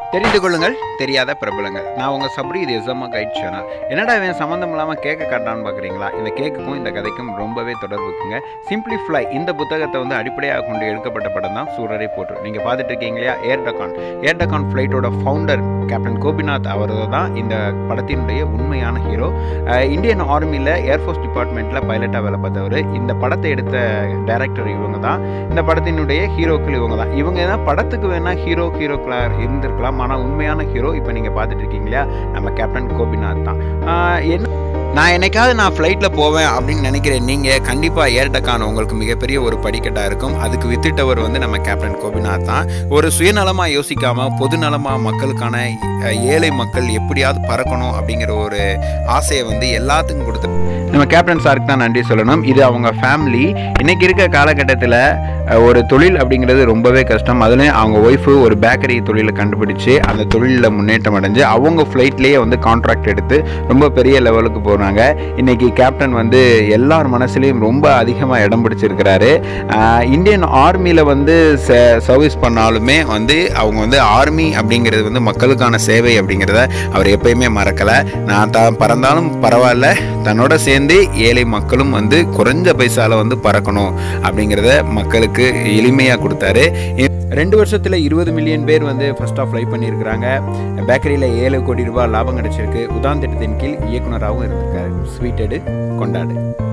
தெரிந்து கொள்ளுங்கள் தெரியாத பிரபலங்கள் நான் உங்கள் சப்ரி இது எஸ்எம்மா கைட் சேனல் என்னடா இவன் சம்மந்தம் இல்லாமல் கேட்க காட்டான்னு பார்க்குறீங்களா இந்த கேக்குக்கும் இந்த கதைக்கும் ரொம்பவே தொடர்புக்குங்க சிம்பிளி ஃப்ளை இந்த புத்தகத்தை வந்து அடிப்படையாக கொண்டு எடுக்கப்பட்ட படம் தான் சூரரை போட்டு நீங்கள் பார்த்துட்டு இருக்கீங்க இல்லையா ஏர் டக்கான் ஏர் டக்கான் ஃப்ளைட்டோட ஃபவுண்டர் கேப்டன் கோபிநாத் அவர் தான் இந்த படத்தினுடைய உண்மையான ஹீரோ இந்தியன் ஆர்மியில் ஏர்ஃபோர்ஸ் டிபார்ட்மெண்ட்டில் பைலட்டாக வேலை பார்த்தவர் இந்த படத்தை எடுத்த டைரக்டர் இவங்க தான் இந்த படத்தினுடைய ஹீரோக்கள் இவங்க தான் இவங்க தான் படத்துக்கு வேணால் ஹீரோ ஹீரோக்களாக இருந்திருக்கலாம் ஆனால் உண்மையான ஹீரோ இப்போ நீங்கள் பார்த்துட்டு இருக்கீங்க இல்லையா நம்ம கேப்டன் கோபிநாத் தான் ஆஹ் என்ன நான் என்னைக்காவது நான் ஃப்ளைட்டில் போவேன் அப்படின்னு நினைக்கிறேன் நீங்கள் கண்டிப்பாக ஏர்டக்கான உங்களுக்கு மிகப்பெரிய ஒரு படிக்கட்டாக இருக்கும் அதுக்கு வித்திட்டவர் வந்து நம்ம கேப்டன் கோபிநாத் தான் ஒரு சுயநலமாக யோசிக்காமல் பொதுநலமாக மக்களுக்கான அஹ், ஏழை மக்கள் எப்படியாவது பறக்கணும் அப்படிங்கிற ஒரு ஆசையை வந்து எல்லாத்துக்கும் கொடுத்து நம்ம கேப்டன் சாருக்கு தான் நன்றி சொல்லணும் இது அவங்க ஃபேமிலி இன்னைக்கு இருக்க காலகட்டத்தில் ஒரு தொழில் அப்படிங்கிறது ரொம்பவே கஷ்டம் அதுலேயும் அவங்க ஒய்ஃபு ஒரு பேக்கரி தொழிலை கண்டுபிடிச்சு அந்த தொழிலில் முன்னேற்றம் அடைஞ்சு அவங்க ஃப்ளைட்லேயே வந்து கான்ட்ராக்ட் எடுத்து ரொம்ப பெரிய லெவலுக்கு போகிறாங்க இன்னைக்கு கேப்டன் வந்து எல்லார் மனசுலேயும் ரொம்ப அதிகமாக இடம் பிடிச்சிருக்கிறாரு ஆஹ் இந்தியன் ஆர்மியில் வந்து சர்வீஸ் பண்ணாலுமே வந்து அவங்க வந்து ஆர்மி அப்படிங்கிறது வந்து மக்களுக்கான சேவை அப்படிங்கிறத அவர் எப்பயுமே மறக்கலை நான் தான் பறந்தாலும் பரவாயில்ல தன்னோட சேர்ந்து ஏழை மக்களும் வந்து குறைஞ்ச பைசால வந்து பறக்கணும் அப்படிங்கிறத மக்களுக்கு எளிமையாக கொடுத்தாரு ரெண்டு வருஷத்தில் இருபது மில்லியன் பேர் வந்து ஃபர்ஸ்ட் ஆஃப் ஃப்ளை பண்ணியிருக்கிறாங்க பேக்கரியில் ஏழு கோடி ரூபாய் லாபம் கிடைச்சிருக்கு உதான் திட்டத்தின் கீழ் இயக்குனராகவும் இருந்திருக்காரு ஸ்வீட்டடு கொண்டாடு